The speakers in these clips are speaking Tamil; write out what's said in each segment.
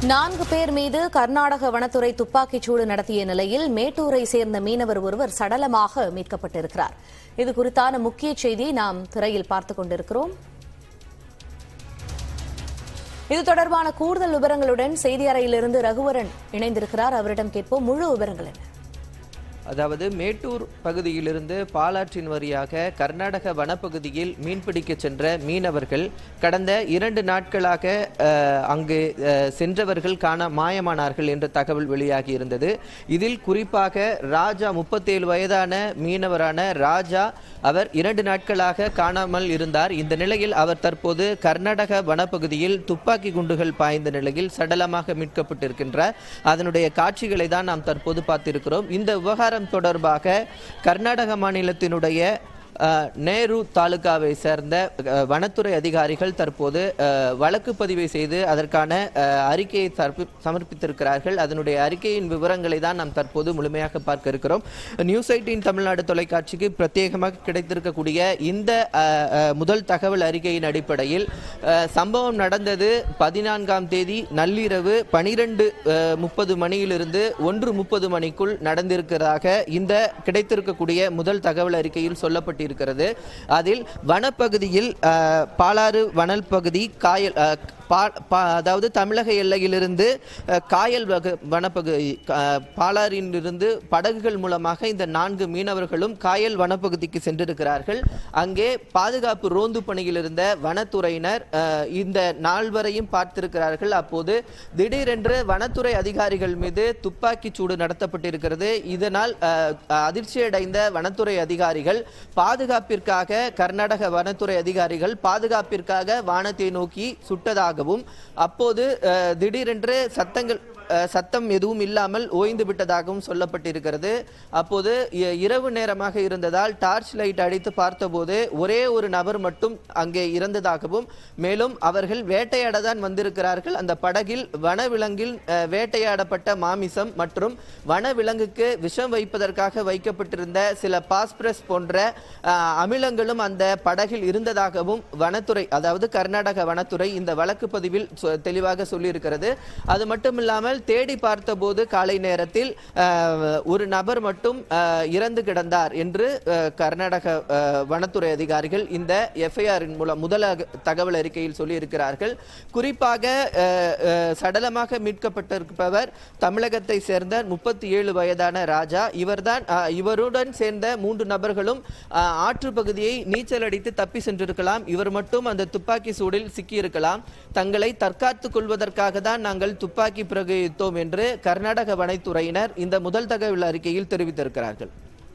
நான்கு பேர் மீது கர்நாடக வனத்துறை துப்பாக்கிச் சூடு நடத்திய நிலையில் மேட்டூரை சேர்ந்த மீனவர் ஒருவர் சடலமாக மீட்கப்பட்டிருக்கிறார் இது குறித்தான முக்கிய செய்தியை நாம் திரையில் பார்த்துக் கொண்டிருக்கிறோம் இது தொடர்பான கூடுதல் விவரங்களுடன் செய்தி அறையிலிருந்து ரகுவரன் இணைந்திருக்கிறார் அவரிடம் கேட்போம் முழு விவரங்கள் என்ன அதாவது மேட்டூர் பகுதியிலிருந்து பாலாற்றின் வழியாக கர்நாடக வனப்பகுதியில் மீன்பிடிக்க சென்ற மீனவர்கள் கடந்த இரண்டு நாட்களாக அஹ், அங்கு அஹ், சென்றவர்கள் காண மாயமானார்கள் என்ற தகவல் வெளியாகி இருந்தது இதில் குறிப்பாக ராஜா முப்பத்தேழு வயதான மீனவரான ராஜா அவர் இரண்டு நாட்களாக காணாமல் இருந்தார் இந்த நிலையில் அவர் தற்போது கர்நாடக வனப்பகுதியில் துப்பாக்கி குண்டுகள் பாய்ந்த நிலையில் சடலமாக மீட்கப்பட்டிருக்கின்றார் அதனுடைய காட்சிகளை தான் நாம் தற்போது பார்த்திருக்கிறோம் இந்த விவகாரம் தொடர்பாக கர்நாடக மாநிலத்தினுடைய அஹ், நேரு தாலுகாவை சேர்ந்த அஹ், வனத்துறை அதிகாரிகள் தற்போது அஹ், வழக்கு பதிவை செய்து அதற்கான அஹ், அறிக்கையை சமர்ப்பி- சமர்ப்பித்திருக்கிறார்கள் அதனுடைய அறிக்கையின் விவரங்களை தான் நாம் தற்போது முழுமையாக பார்க்க இருக்கிறோம் நியூஸ் எயிட்டின் தமிழ்நாடு தொலைக்காட்சிக்கு பிரத்யேகமாக கிடைத்திருக்கக்கூடிய இந்த அஹ், அஹ், முதல் தகவல் அறிக்கையின் அடிப்படையில் அஹ், சம்பவம் நடந்தது பதினான்காம் தேதி நள்ளிரவு பனிரெண்டு முப்பது மணியிலிருந்து ஒன்று முப்பது மணிக்குள் நடந்திருக்கிறதாக இந்த கிடைத்திருக்கக்கூடிய முதல் தகவல் அறிக்கையில் சொல்லப்பட்டிருக்கிறது அதில் வனப்பகுதியில் அஹ், பாலாறு வனல் பகுதி காயல் அஹ், பா- பா- அதாவது தமிழக எல்லையிலிருந்து அஹ், காயல் வக வனப்பகுதி அஹ், பாலாறிலிருந்து படகுகள் மூலமாக இந்த நான்கு மீனவர்களும் காயல் வனப்பகுதிக்கு சென்றிருக்கிறார்கள் அங்கே பாதுகாப்பு ரோந்து பணியில் இருந்த வனத்துறையினர் அஹ், இந்த நால்வரையும் பார்த்திருக்கிறார்கள் அப்போது திடீரென்று வனத்துறை அதிகாரிகள் மீது துப்பாக்கி சூடு நடத்தப்பட்டிருக்கிறது இதனால் அஹ், அதிர்ச்சியடைந்த வனத்துறை அதிகாரிகள் பாதுகாப்பிற்காக கர்நாடக வனத்துறை அதிகாரிகள் பாதுகாப்பிற்காக வானத்தை நோக்கி சுட்டதாகவும் அப்போது அஹ், திடீரென்று சத்தங்கள் அஹ், சத்தம் எதுவும் இல்லாமல் ஓய்ந்து விட்டதாகவும் சொல்லப்பட்டிருக்கிறது அப்போது இ- இரவு நேரமாக இருந்ததால் டார்ச் லைட் அடித்து பார்த்தபோது ஒரே ஒரு நபர் மட்டும் அங்கே இறந்ததாகவும் மேலும் அவர்கள் வேட்டையாட தான் வந்திருக்கிறார்கள் அந்த படகில் வனவிலங்கில் அஹ், வேட்டையாடப்பட்ட மாமிசம் மற்றும் வனவிலங்குக்கு விஷம் வைப்பதற்காக வைக்கப்பட்டிருந்த சில பாஸ்பரஸ் போன்ற அஹ், அமிலங்களும் அந்த படகில் இருந்ததாகவும் வனத்துறை அதாவது கர்நாடக வனத்துறை இந்த வழக்கு பதிவில் சொ- தெளிவாக சொல்லியிருக்கிறது அது மட்டும் இல்லாமல் தேடி பார்த்தபோது காலை நேரத்தில் அஹ், ஒரு நபர் மட்டும் அஹ், இறந்து கிடந்தார் என்று அஹ், கர்நாடக அஹ், வனத்துறை அதிகாரிகள் இந்த எஃப்ஐஆரின் மூலம் முதல் அக- தகவல் அறிக்கையில் சொல்லியிருக்கிறார்கள் குறிப்பாக அஹ், அஹ், சடலமாக மீட்கப்பட்டிருப்பவர் தமிழகத்தை சேர்ந்த முப்பத்தி ஏழு வயதான ராஜா இவர்தான் அஹ், இவருடன் சேர்ந்த மூன்று நபர்களும் அஹ், ஆற்று பகுதியை நீச்சல் அடித்து தப்பி சென்றிருக்கலாம் இவர் மட்டும் அந்த துப்பாக்கி சூடில் சிக்கியிருக்கலாம் தங்களை தற்காத்துக் கொள்வதற்காக தான் நாங்கள் துப்பாக்கி பிரயோகித்தோம் என்று கர்நாடக வனத்துறையினர் இந்த முதல் தகவல் அறிக்கையில் தெரிவித்திருக்கிறார்கள்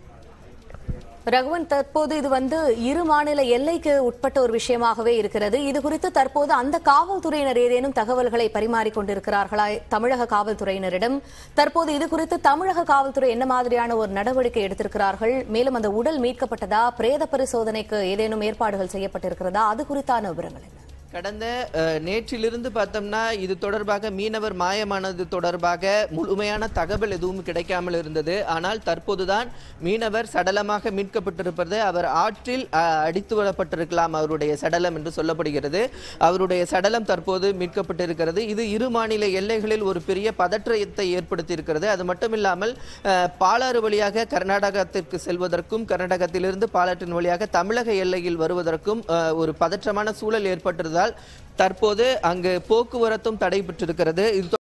ரகுவன் தற்போது இது வந்து இரு மாநில எல்லைக்கு உட்பட்ட ஒரு விஷயமாகவே இருக்கிறது இது குறித்து தற்போது அந்த காவல்துறையினர் ஏதேனும் தகவல்களை பரிமாறிக் கொண்டிருக்கிறார்களா தமிழக காவல்துறையினரிடம் தற்போது இது குறித்து தமிழக காவல்துறை என்ன மாதிரியான ஒரு நடவடிக்கை எடுத்திருக்கிறார்கள் மேலும் அந்த உடல் மீட்கப்பட்டதா பிரேத பரிசோதனைக்கு ஏதேனும் ஏற்பாடுகள் செய்யப்பட்டிருக்கிறதா அது குறித்தான விவரங்கள் என்ன கடந்த அஹ், நேற்றிலிருந்து பார்த்தோம்னா இது தொடர்பாக மீனவர் மாயமானது தொடர்பாக முழுமையான தகவல் எதுவும் கிடைக்காமல் இருந்தது ஆனால் தற்போதுதான் மீனவர் சடலமாக மீட்கப்பட்டிருப்பது அவர் ஆற்றில் அஹ், அடித்து வரப்பட்டிருக்கலாம் அவருடைய சடலம் என்று சொல்லப்படுகிறது அவருடைய சடலம் தற்போது மீட்கப்பட்டிருக்கிறது இது இரு மாநில எல்லைகளில் ஒரு பெரிய பதற்றத்தை ஏற்படுத்தியிருக்கிறது அது மட்டும் இல்லாமல் அஹ், பாலாறு வழியாக கர்நாடகத்திற்கு செல்வதற்கும் கர்நாடகத்திலிருந்து பாலாற்றின் வழியாக தமிழக எல்லையில் வருவதற்கும் அஹ், ஒரு பதற்றமான சூழல் ஏற்பட்டிருந்தால் தற்போது அங்கு போக்குவரத்தும் தடைபெற்றிருக்கிறது இது